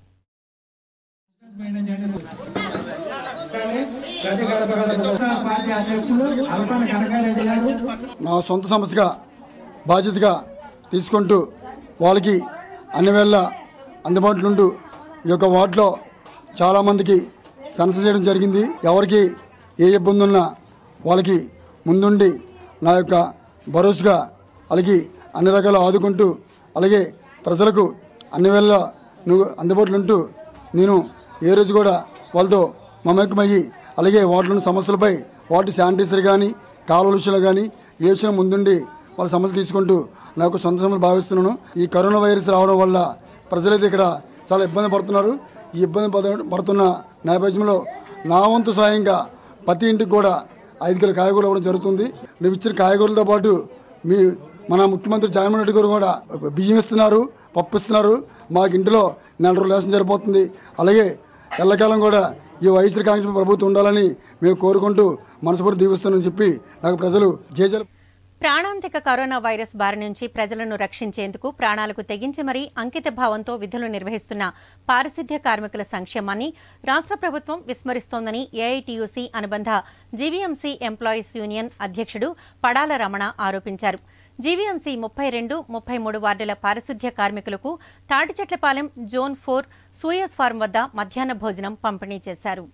నా సొంత సమస్యగా బాధ్యతగా తీసుకుంటూ వాళ్ళకి అన్ని వేళ అందుబాటులో ఉంటూ ఈ యొక్క వార్డులో చాలామందికి కన్సల్ట్ చేయడం జరిగింది ఎవరికి ఏ ఇబ్బంది ఉన్నా వాళ్ళకి ముందుండి నా యొక్క భరోసాగా అలాగే అన్ని రకాల ఆదుకుంటూ అలాగే ప్రజలకు అన్ని వేళ నువ్వు అందుబాటులో ఉంటూ నేను ఏ రోజు కూడా వాళ్ళతో మమేకమయ్యి అలాగే వాటిలోని సమస్యలపై వాటి శానిటైజర్ కానీ కాలువల విషయంలో కానీ ఏ విషయం ముందుండి వాళ్ళ సమస్యలు తీసుకుంటూ నాకు సొంత సమస్యలు భావిస్తున్నాను ఈ కరోనా వైరస్ రావడం వల్ల ప్రజలైతే ఇక్కడ చాలా ఇబ్బంది పడుతున్నారు ఈ ఇబ్బంది పడ- పడుతున్న నేపథ్యంలో నా వంతు సాయంగా ప్రతి ఇంటికి కూడా ఐదు కిలో కాయగూరలు ఇవ్వడం జరుగుతుంది నువ్వు ఇచ్చిన కాయగూరలతో పాటు మీ మన ముఖ్యమంత్రి జగన్మోహన్ రెడ్డి గారు కూడా బియ్యం ఇస్తున్నారు పప్పు ఇస్తున్నారు మాకు ఇంటిలో నెల రోజులు రేషన్ సరిపోతుంది అలాగే ఎల్లకాలం కూడా ఈ వైఎస్ఆర్ కాంగ్రెస్ ప్రభుత్వం ఉండాలని మేము కోరుకుంటూ మనస్ఫూర్తి దీవిస్తానని చెప్పి నాకు ప్రజలు జేజలు ప్రాణాంతిక కరోనా వైరస్ బారి నుంచి ప్రజలను రక్షించేందుకు ప్రాణాలకు తెగించి మరీ అంకిత భావంతో విధులు నిర్వహిస్తున్న పారిశుద్ధ్య కార్మికుల సంక్షేమాన్ని రాష్ట్ర ప్రభుత్వం విస్మరిస్తోందని ఏఐటీయూసీ అనుబంధ జీవీఎంసీ ఎంప్లాయీస్ యూనియన్ అధ్యక్షుడు పడాల రమణ ఆరోపించారు జీవీఎంసీ ముప్పై రెండు ముప్పై మూడు వార్డుల పారిశుద్ధ్య కార్మికులకు Thatichetlapalem zone four Suez farm వద్ద మధ్యాహ్న భోజనం పంపిణీ చేశారు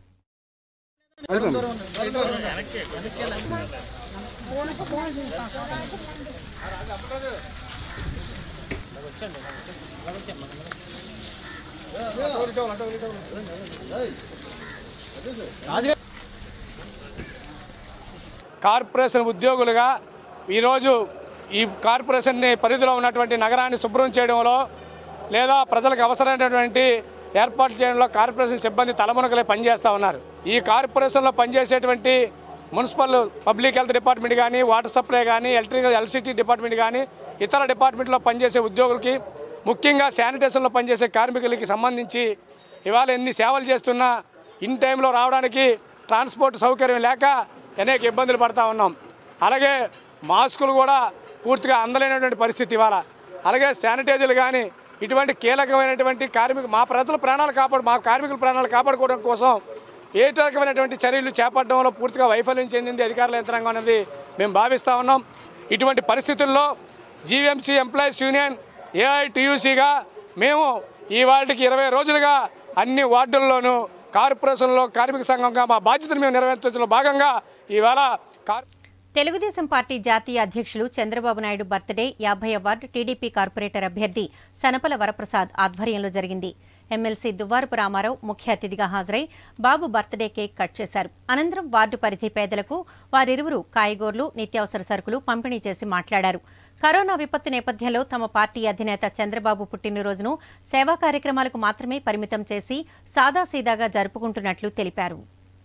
కార్పొరేషన్ ఉద్యోగులుగా ఈరోజు ఈ కార్పొరేషన్ని పరిధిలో ఉన్నటువంటి నగరాన్ని శుభ్రం చేయడంలో లేదా ప్రజలకు అవసరమైనటువంటి ఏర్పాటు చేయడంలో కార్పొరేషన్ సిబ్బంది తలమునకలే పనిచేస్తూ ఉన్నారు ఈ కార్పొరేషన్లో పనిచేసేటువంటి మున్సిపల్ పబ్లిక్ హెల్త్ డిపార్ట్మెంట్ కానీ వాటర్ సప్లై కానీ ఎలక్ట్రికల్ ఎలక్ట్రిసిటీ డిపార్ట్మెంట్ కానీ ఇతర డిపార్ట్మెంట్లో పనిచేసే ఉద్యోగులకి ముఖ్యంగా శానిటేషన్లో పనిచేసే కార్మికులకి సంబంధించి ఇవాళ ఎన్ని సేవలు చేస్తున్నా ఇన్ టైంలో రావడానికి ట్రాన్స్పోర్ట్ సౌకర్యం లేక అనేక ఇబ్బందులు పడతా ఉన్నాం అలాగే మాస్కులు కూడా పూర్తిగా అందలేనటువంటి పరిస్థితి ఇవాళ అలాగే శానిటైజర్లు కానీ ఇటువంటి కీలకమైనటువంటి కార్మిక మా ప్రజల ప్రాణాలు కాపాడు మా కార్మికుల ప్రాణాలు కాపాడుకోవడం కోసం ఏ రకమైనటువంటి చర్యలు చేపట్టడంలో పూర్తిగా వైఫల్యం చెందింది అధికారుల యంత్రాంగం అనేది మేము భావిస్తూ ఉన్నాం ఇటువంటి పరిస్థితుల్లో జీవీఎంసీ ఎంప్లాయీస్ యూనియన్ ఏఐటియూసీగా మేము ఈ వాటికి ఇరవై రోజులుగా అన్ని వార్డుల్లోనూ కార్పొరేషన్లో కార్మిక సంఘంగా మా బాధ్యతను మేము నెరవేర్చడంలో భాగంగా ఇవాళ కార్ తెలుగుదేశం పార్టీ జాతీయ అధ్యక్షులు చంద్రబాబు నాయుడు బర్త్డే యాభై వార్డు టీడీపీ కార్పొరేటర్ అభ్యర్థి సనపల వరప్రసాద్ ఆధ్వర్యంలో జరిగింది ఎమ్మెల్సీ దువ్వారపు రామారావు ముఖ్య అతిథిగా హాజరై బాబు బర్త్డే కేక్ కట్ చేశారు అనంతరం వార్డు పరిధి పేదలకు వారిరువురు కాయగూరలు నిత్యావసర సరుకులు పంపిణీ చేసి మాట్లాడారు కరోనా విపత్తు నేపథ్యంలో తమ పార్టీ అధినేత చంద్రబాబు పుట్టినరోజును సేవా కార్యక్రమాలకు మాత్రమే పరిమితం చేసి సాదాసీదాగా జరుపుకుంటున్నట్లు తెలిపారు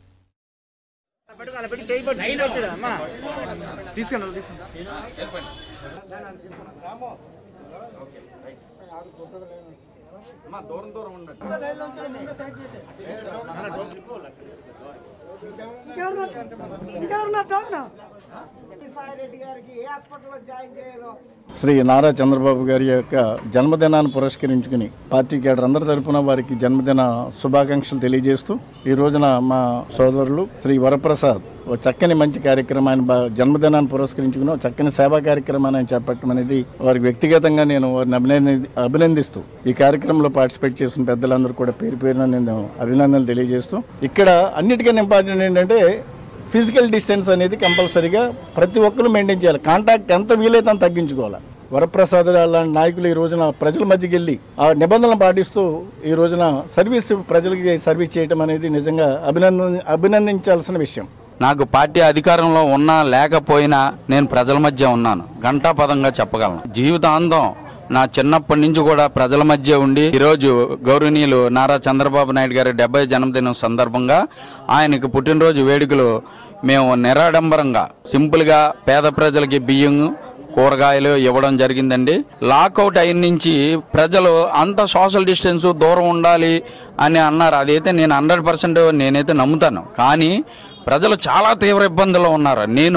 దూరం దూరం ఉండండి శ్రీ నారా చంద్రబాబు గారి యొక్క జన్మదినాన్ని పురస్కరించుకుని పార్టీ కేడర్ అందరి తరపున వారికి జన్మదిన శుభాకాంక్షలు తెలియజేస్తూ ఈ రోజున మా సోదరులు శ్రీ వరప్రసాద్ ఓ చక్కని మంచి కార్యక్రమాన్ని బా- జన్మదినాన్ని పురస్కరించుకుని ఓ చక్కని సేవా కార్యక్రమాన్ని ఆయన చేపట్టడం అనేది వారికి వ్యక్తిగతంగా నేను వారిని అభినంది అభినందిస్తూ ఈ కార్యక్రమంలో పార్టిసిపేట్ చేసిన పెద్దలందరూ కూడా పేరు పేరున నేను అభినందనలు తెలియజేస్తూ ఇక్కడ అన్నిటికన్నా ఇంపార్టెంట్ ఏంటంటే ఫిజికల్ డిస్టెన్స్ అనేది కంపల్సరీగా ప్రతి ఒక్కరు మెయింటైన్ చేయాలి కాంటాక్ట్ ఎంత వీలైతే అంత తగ్గించుకోవాలి వరప్రసాద్ లాంటి నాయకులు ఈ రోజున ప్రజల మధ్యకి వెళ్ళి ఆ నిబంధనలు పాటిస్తూ ఈ రోజున సర్వీస్ ప్రజలకి సర్వీస్ చేయడం అనేది నిజంగా అభినందన అభినందించాల్సిన విషయం నాకు పార్టీ అధికారంలో ఉన్నా లేకపోయినా నేను ప్రజల మధ్య ఉన్నాను ఘంటాపదంగా చెప్పగలను జీవితాంతం నా చిన్నప్పటి నుంచి కూడా ప్రజల మధ్య ఉండి ఈరోజు గౌరవనీయులు నారా చంద్రబాబు నాయుడు గారి డెబ్బై జన్మదినం సందర్భంగా ఆయనకు పుట్టినరోజు వేడుకలు మేము నిరాడంబరంగా సింపుల్గా పేద ప్రజలకి బియ్యం కూరగాయలు ఇవ్వడం జరిగిందండి లాకౌట్ అయిన నుంచి ప్రజలు అంత సోషల్ డిస్టెన్స్ దూరం ఉండాలి అని అన్నారు అదైతే నేను హండ్రెడ్ పర్సెంట్ నేనైతే నమ్ముతాను కానీ ప్రజలు చాలా తీవ్ర ఇబ్బందుల్లో ఉన్నారు నేను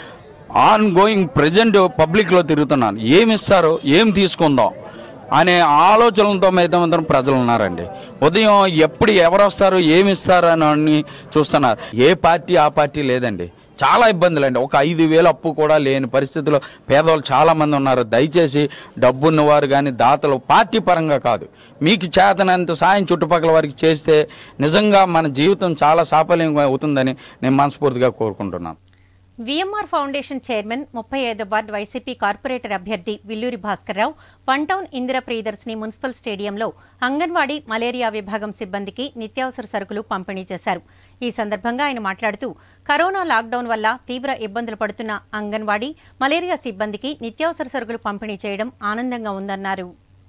ఆన్ గోయింగ్ ప్రజెంట్ పబ్లిక్లో తిరుగుతున్నాను ఏమి ఇస్తారు ఏం తీసుకుందాం అనే ఆలోచనలతో మిగతా ప్రజలు ఉన్నారండి ఉదయం ఎప్పుడు ఎవరు వస్తారు ఏమి ఇస్తారు అని చూస్తున్నారు ఏ పార్టీ ఆ పార్టీ లేదండి చాలా ఇబ్బందులు అండి ఒక ఐదు వేలు అప్పు కూడా లేని పరిస్థితిలో పేదవాళ్ళు చాలా మంది ఉన్నారు దయచేసి డబ్బున్న వారు కానీ దాతలు పార్టీ పరంగా కాదు మీకు చేతనంత సాయం చుట్టుపక్కల వారికి చేస్తే నిజంగా మన జీవితం చాలా సాఫల్యం అవుతుందని నేను మనస్ఫూర్తిగా కోరుకుంటున్నాను వీఎంఆర్ ఫౌండేషన్ చైర్మన్ ముప్పై ఐదో వార్డు వైసీపీ కార్పొరేటర్ అభ్యర్థి Villuri Bhaskar Rao one town Indira Priyadarshini municipal స్టేడియంలో అంగన్వాడీ మలేరియా విభాగం సిబ్బందికి నిత్యావసర సరుకులు పంపిణీ చేశారు ఈ సందర్భంగా ఆయన మాట్లాడుతూ కరోనా లాక్డౌన్ వల్ల తీవ్ర ఇబ్బందులు పడుతున్న అంగన్వాడీ మలేరియా సిబ్బందికి నిత్యావసర సరుకులు పంపిణీ చేయడం ఆనందంగా ఉందన్నారు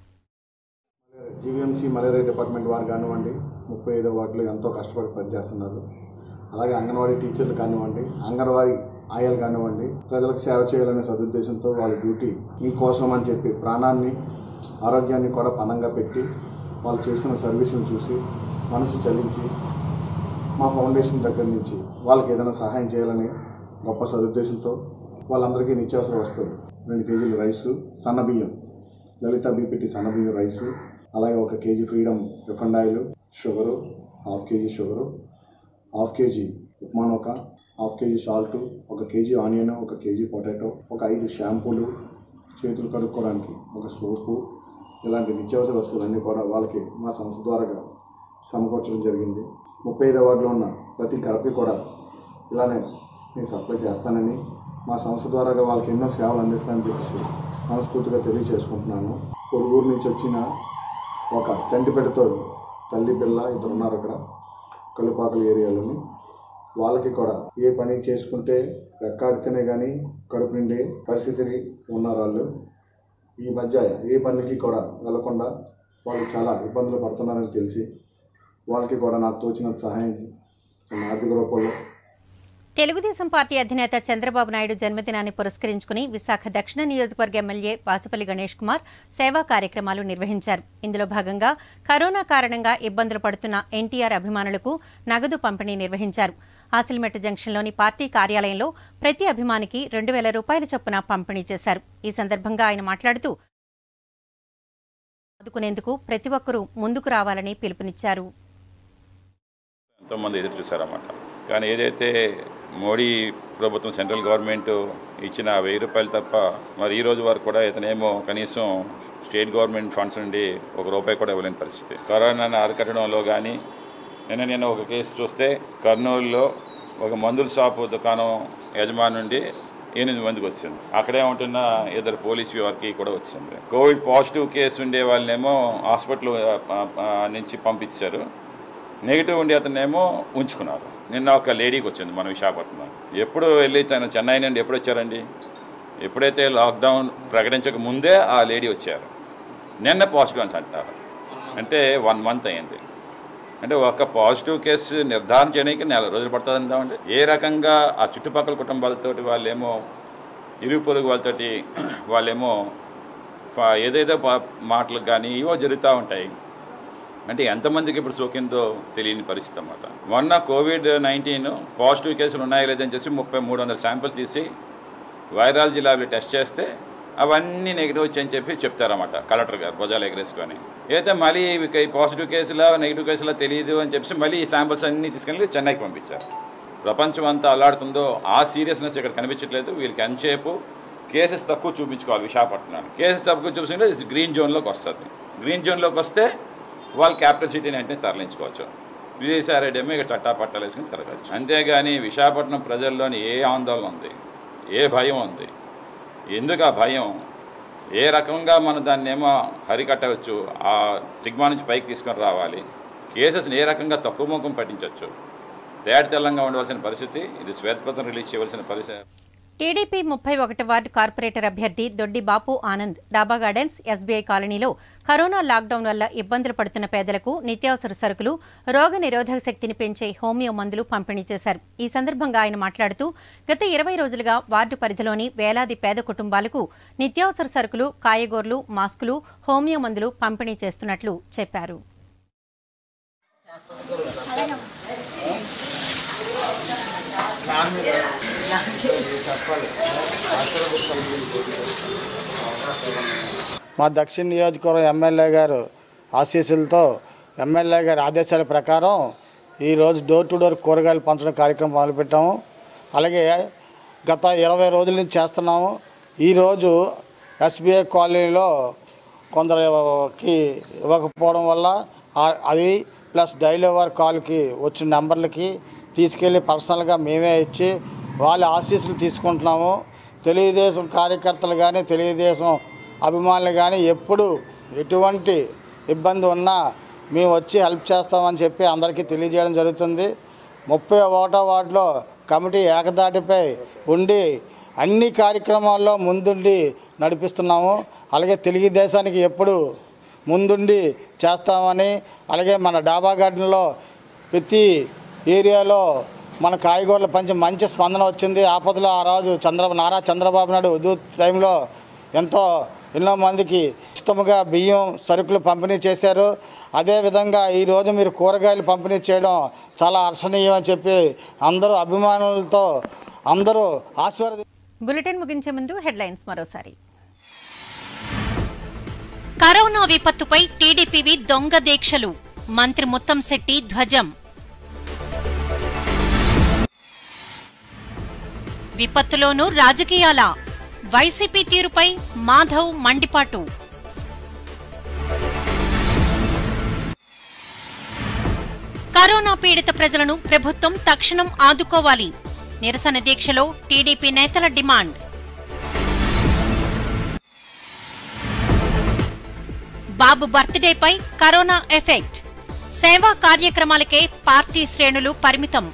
జీవీఎంసీ మలేరియా డిపార్ట్మెంట్ వారు కానివ్వండి ముప్పై ఐదో వార్డులో ఎంతో కష్టపడి పనిచేస్తున్నారు అలాగే అంగన్వాడీ టీచర్లు కానివ్వండి అంగన్వాడీ ఆయాలు కానివ్వండి ప్రజలకు సేవ చేయాలనే సదుద్దేశంతో వాళ్ళ డ్యూటీ మీకోసం అని చెప్పి ప్రాణాన్ని ఆరోగ్యాన్ని కూడా పణంగా పెట్టి వాళ్ళు చేస్తున్న సర్వీసును చూసి మనసు చలించి మా ఫౌండేషన్ దగ్గర నుంచి వాళ్ళకి ఏదైనా సహాయం చేయాలని గొప్ప సదుద్దేశంతో వాళ్ళందరికీ నిత్యావసర వస్తువులు రెండు కేజీలు రైసు సన్న బియ్యం లలిత బీపీటీ సన్న బియ్యం రైసు అలాగే ఒక KG Freedom refined oil sugar half KG sugar half KG upma నూక హాఫ్ కేజీ సాల్ట్ ఒక కేజీ ఆనియన్ ఒక కేజీ పొటాటో ఒక ఐదు షాంపూలు చేతులు కడుక్కోవడానికి ఒక సోపు ఇలాంటి నిత్యావసర వస్తువులన్నీ కూడా వాళ్ళకి మా సంస్థ ద్వారా సమకూర్చడం జరిగింది ముప్పై ఐదో వార్డులో ఉన్న ప్రతి గడపకి కూడా ఇలానే నేను సప్లై చేస్తానని మా సంస్థ ద్వారా వాళ్ళకి ఎన్నో సేవలు అందిస్తానని చెప్పేసి మనస్ఫూర్తిగా తెలియచేసుకుంటున్నాను పొరుగురు నుంచి వచ్చిన ఒక చంటిపెడతో తల్లి పిల్ల ఇద్దరు ఉన్నారు అక్కడ కళ్ళుపాకల ఏరియాలోని వాళ్ళకి కూడా ఏ పని చేసుకుంటే రెక్కాడితేనే కానీ కడుపు నిండే పరిస్థితిని ఉన్నారు వాళ్ళు ఈ మధ్య ఏ పనికి కూడా వెళ్లకుండా వాళ్ళు చాలా ఇబ్బందులు పడుతున్నారని తెలిసి వాళ్ళకి కూడా నాకు తోచినంత సహాయం చిన్న ఆర్థిక రూపంలో తెలుగుదేశం పార్టీ అధినేత చంద్రబాబు నాయుడు జన్మదినాన్ని పురస్కరించుకుని విశాఖ దక్షిణ నియోజకవర్గ ఎమ్మెల్యే వాసుపల్లి గణేష్ కుమార్ సేవా కార్యక్రమాలు నిర్వహించారు ఇందులో భాగంగా కరోనా కారణంగా ఇబ్బందులు పడుతున్న ఎన్టీఆర్ అభిమానులకు నగదు పంపిణీ నిర్వహించారు ఆసిల్మెట్ జంక్షన్లోని పార్టీ కార్యాలయంలో ప్రతి అభిమానికి రెండు వేల రూపాయల చొప్పున పంపిణీ చేశారు ఈ సందర్భంగా ఆయన మాట్లాడుతూ ఆదుకునేందుకు ప్రతి ఒక్కరూ ముందుకు రావాలని పిలుపునిచ్చారు ఎంతోమంది ఎదురు చూశారన్నమాట కానీ ఏదైతే మోడీ ప్రభుత్వం సెంట్రల్ గవర్నమెంట్ ఇచ్చిన ఆ వెయ్యి రూపాయలు తప్ప మరి ఈ రోజు వరకు కూడా ఇతనేమో కనీసం స్టేట్ గవర్నమెంట్ ఫండ్స్ నుండి ఒక రూపాయి కూడా ఇవ్వలేని పరిస్థితి కరోనాను అరికట్టడంలో కానీ నిన్న నిన్న ఒక కేసు చూస్తే కర్నూలులో ఒక మందుల షాపు దుకాణం యజమాని నుండి ఎనిమిది మందికి వచ్చింది అక్కడే ఉంటున్న ఇద్దరు పోలీస్ వారికి కూడా వచ్చింది కోవిడ్ పాజిటివ్ కేసు ఉండే వాళ్ళనేమో హాస్పిటల్ ఆ, ఆ, నుంచి పంపించారు నెగిటివ్ ఉండి అతనేమో ఉంచుకున్నారు నిన్న ఒక లేడీకి వచ్చింది మన విశాఖపట్నం ఎప్పుడు వెళ్ళి తను చెన్నై నుండి ఎప్పుడు వచ్చారండి ఎప్పుడైతే లాక్డౌన్ ప్రకటించక ముందే ఆ లేడీ వచ్చారు నిన్న పాజిటివ్ అని అంటారు అంటే వన్ మంత్ అయింది అంటే ఒక పాజిటివ్ కేసు నిర్ధారణ చేయడానికి నెల రోజులు పడుతుంది అంటామండి ఏ రకంగా ఆ చుట్టుపక్కల కుటుంబాలతోటి వాళ్ళేమో ఇరుగు పొరుగు వాళ్ళతోటి వాళ్ళేమో ఫ- ఏదేదో పా- మాటలు కానీ ఇవో జరుగుతూ ఉంటాయి అంటే ఎంతమందికి ఇప్పుడు సోకిందో తెలియని పరిస్థితి అన్నమాట మొన్న కోవిడ్ నైన్టీన్ పాజిటివ్ కేసులు ఉన్నాయో లేదని చెప్పి ముప్పై మూడు వందల శాంపిల్ తీసి వైరాలజీ ల్యాబ్లో టెస్ట్ చేస్తే అవన్నీ నెగిటివ్ వచ్చాయని చెప్పి చెప్తారన్నమాట కలెక్టర్ గారు భుజాలు ఎగరేసుకొని అయితే మళ్ళీ ఇవి ఈ పాజిటివ్ కేసులా నెగిటివ్ కేసులా తెలియదు అని చెప్పి మళ్ళీ ఈ శాంపిల్స్ అన్నీ తీసుకెళ్ళి చెన్నైకి పంపించారు ప్రపంచం అంతా అల్లాడుతుందో ఆ సీరియస్నెస్ ఇక్కడ కనిపించట్లేదు వీళ్ళకి ఎంతసేపు కేసెస్ తక్కువ చూపించుకోవాలి విశాఖపట్నానికి కేసెస్ తక్కువ చూపించుకుంటే గ్రీన్ జోన్లోకి వస్తుంది గ్రీన్ జోన్లోకి వస్తే వాళ్ళు క్యాపిటల్ సిటీని అంటే తరలించుకోవచ్చు విదేశారేడేమో ఇక్కడ చట్టా పట్టాలు వేసుకుని తిరగచ్చు అంతేగాని విశాఖపట్నం ప్రజల్లోని ఏ ఆందోళన ఉంది ఏ భయం ఉంది ఎందుకు ఆ భయం ఏ రకంగా మనం దాన్ని ఏమో హరికట్టవచ్చు ఆ స్టిగ్మా నుంచి పైకి తీసుకొని రావాలి కేసెస్ని ఏ రకంగా తక్కువ ముఖం పట్టించవచ్చు తేట తెల్లంగా ఉండవలసిన పరిస్థితి ఇది శ్వేతపత్రం రిలీజ్ చేయవలసిన పరిస్థితి టీడీపీ ముప్పై ఒకటి వార్డు కార్పొరేటర్ అభ్యర్థి దొడ్డి బాపు ఆనంద్ డాబా గార్డెన్స్ ఎస్బీఐ కాలనీలో కరోనా లాక్డౌన్ వల్ల ఇబ్బందులు పడుతున్న పేదలకు నిత్యావసర సరుకులు రోగ నిరోధక శక్తిని పెంచే హోమియో మందులు పంపిణీ చేశారు ఈ సందర్భంగా ఆయన మాట్లాడుతూ గత ఇరవై రోజులుగా వార్డు పరిధిలోని వేలాది పేద కుటుంబాలకు నిత్యావసర సరుకులు కాయగూరలు మాస్కులు హోమియో మందులు పంపిణీ చేస్తున్నట్లు చెప్పారు మా దక్షిణ నియోజకవర్గం ఎమ్మెల్యే గారు ఆశీస్సులతో ఎమ్మెల్యే గారి ఆదేశాల ప్రకారం ఈరోజు డోర్ టు డోర్ కూరగాయలు పంచడం కార్యక్రమం మొదలుపెట్టాము అలాగే గత ఇరవై రోజుల నుంచి చేస్తున్నాము ఈరోజు ఎస్బీఐ కాలనీలో కొందరికి ఇవ్వకపోవడం వల్ల ఆ- అది ప్లస్ డైలీ ఓవర్ కాల్కి వచ్చిన నెంబర్లకి తీసుకెళ్ళి పర్సనల్గా మేమే ఇచ్చి వాళ్ళ ఆశీస్సులు తీసుకుంటున్నాము తెలుగుదేశం కార్యకర్తలు కానీ తెలుగుదేశం అభిమానులు కానీ ఎప్పుడు ఎటువంటి ఇబ్బంది ఉన్నా మేము వచ్చి హెల్ప్ చేస్తామని చెప్పి అందరికీ తెలియజేయడం జరుగుతుంది ముప్పై ఒకటో వార్డులో కమిటీ ఏకదాటిపై ఉండి అన్ని కార్యక్రమాల్లో ముందుండి నడిపిస్తున్నాము అలాగే తెలుగుదేశానికి ఎప్పుడు ముందుండి చేస్తామని అలాగే మన డాబా గార్డెన్లో ప్రతి ఏరియాలో మన కాయగూరల పంచి మంచి స్పందన వచ్చింది ఆపదలో ఆ రోజు చంద్ర నారా చంద్రబాబు నాయుడు ఉదూ టైంలో ఎంతో ఎన్నో మందికి ఉచితంగా బియ్యం సరుకులు పంపిణీ చేశారు అదేవిధంగా ఈరోజు మీరు కూరగాయలు పంపిణీ చేయడం చాలా హర్షణీయం అని చెప్పి అందరూ అభిమానులతో అందరూ ఆశీర్వది బులెటిన్ ముగించే ముందు హెడ్లైన్స్ మరోసారి కరోనా విపత్తుపై టీడీపీవి దొంగ దీక్షలు మంత్రి ముత్తంశెట్టి ధ్వజం విపత్తులోనూ రాజకీయాల వైసీపీ తీరుపై మాధవ్ మండిపాటు కరోనా పీడిత ప్రజలను ప్రభుత్వం తక్షణం ఆదుకోవాలి నిరసన దీక్షలో టీడీపీ నేతల డిమాండ్ బాబు బర్త్డేపై కరోనా ఎఫెక్ట్ సేవా కార్యక్రమాలకే పార్టీ శ్రేణులు పరిమితం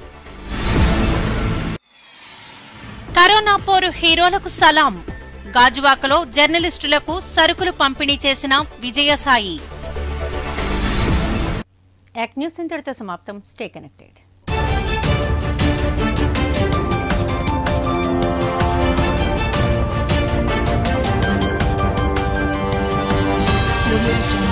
కరోనా పోరు హీరోలకు సలాం గాజువాకలో జర్నలిస్టులకు సరుకులు పంపిణీ చేసిన విజయసాయి యాక్ న్యూస్ ఇంతటితో సమాప్తం స్టే కనెక్టెడ్ Thank you.